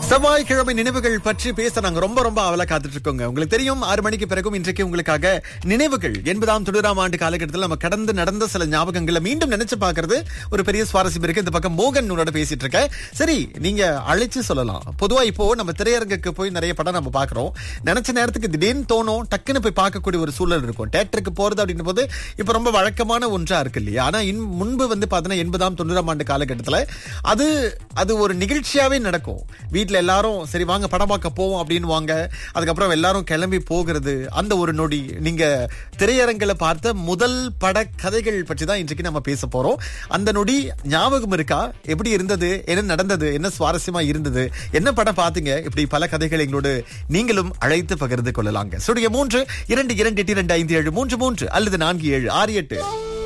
செவ்வாய்க்கிழமை நினைவுகள் பற்றி பேச நாங்க ரொம்ப ரொம்ப அவல காத்துட்டு இருக்கோங்க உங்களுக்கு தெரியும் ஆறு மணிக்கு பிறகும் இன்றைக்கு உங்களுக்காக நினைவுகள் எண்பதாம் தொண்ணூறாம் ஆண்டு காலகட்டத்தில் நம்ம கடந்து நடந்த சில ஞாபகங்களை மீண்டும் நினைச்சு பார்க்கிறது ஒரு பெரிய சுவாரஸ்யம் இருக்கு இந்த பக்கம் மோகன் உன்னோட பேசிட்டு இருக்கேன் சரி நீங்க அழைச்சு சொல்லலாம் பொதுவா இப்போ நம்ம திரையரங்குக்கு போய் நிறைய படம் நம்ம பாக்குறோம் நினைச்ச நேரத்துக்கு திடீர்னு தோணும் டக்குன்னு போய் பார்க்கக்கூடிய ஒரு சூழல் இருக்கும் தேட்டருக்கு போறது அப்படின்ற போது இப்ப ரொம்ப வழக்கமான ஒன்றா இருக்கு இல்லையா ஆனா இன்- முன்பு வந்து பாத்தீங்கன்னா எண்பதாம் தொண்ணூறாம் ஆண்டு காலகட்டத்துல அது அது ஒரு நிகழ்ச்சியாவே நடக்கும் வீட்ல எல்லாரும் சரி வாங்க படம் பார்க்க போவோம் அப்படின்னு வாங்க அதுக்கப்புறம் எல்லாரும் கிளம்பி போகிறது அந்த ஒரு நொடி நீங்க திரையரங்கில பார்த்த முதல் பட கதைகள் பற்றி தான் இன்றைக்கு நம்ம பேச போறோம் அந்த நொடி ஞாபகம் இருக்கா எப்படி இருந்தது என்ன நடந்தது என்ன சுவாரஸ்யமா இருந்தது என்ன படம் பாத்தீங்க இப்படி பல கதைகள் எங்களோடு நீங்களும் அழைத்து பகிர்ந்து கொள்ளலாங்க சுடிய மூன்று இரண்டு இரண்டு எட்டு இரண்டு ஐந்து ஏழு மூன்று மூன்று அல்லது நான்கு ஏழு ஆறு எட்டு